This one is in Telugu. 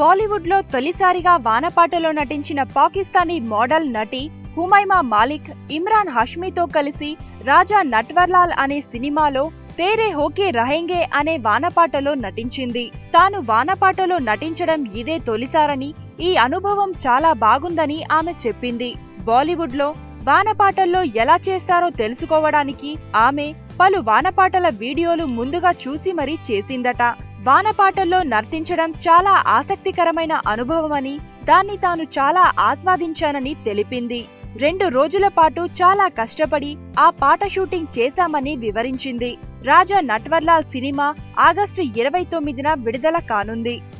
బాలీవుడ్ లో తొలిసారిగా వానపాటలో నటించిన పాకిస్తానీ మోడల్ నటి హుమైమా మాలిక్ ఇమ్రాన్ హష్మీతో కలిసి రాజా నట్వర్లాల్ అనే సినిమాలో తేరే హోకే రహెంగే అనే వానపాటలో నటించింది తాను వానపాటలో నటించడం ఇదే తొలిసారని ఈ అనుభవం చాలా బాగుందని ఆమె చెప్పింది బాలీవుడ్ లో వానపాటల్లో ఎలా చేస్తారో తెలుసుకోవడానికి ఆమె పలు వానపాటల వీడియోలు ముందుగా చూసి మరీ చేసిందట వానపాటల్లో నర్తించడం చాలా ఆసక్తికరమైన అనుభవమని దాన్ని తాను చాలా ఆస్వాదించానని తెలిపింది రెండు రోజుల పాటు చాలా కష్టపడి ఆ పాట షూటింగ్ చేశామని వివరించింది రాజా నట్వర్లాల్ సినిమా ఆగస్టు ఇరవై తొమ్మిదిన విడుదల కానుంది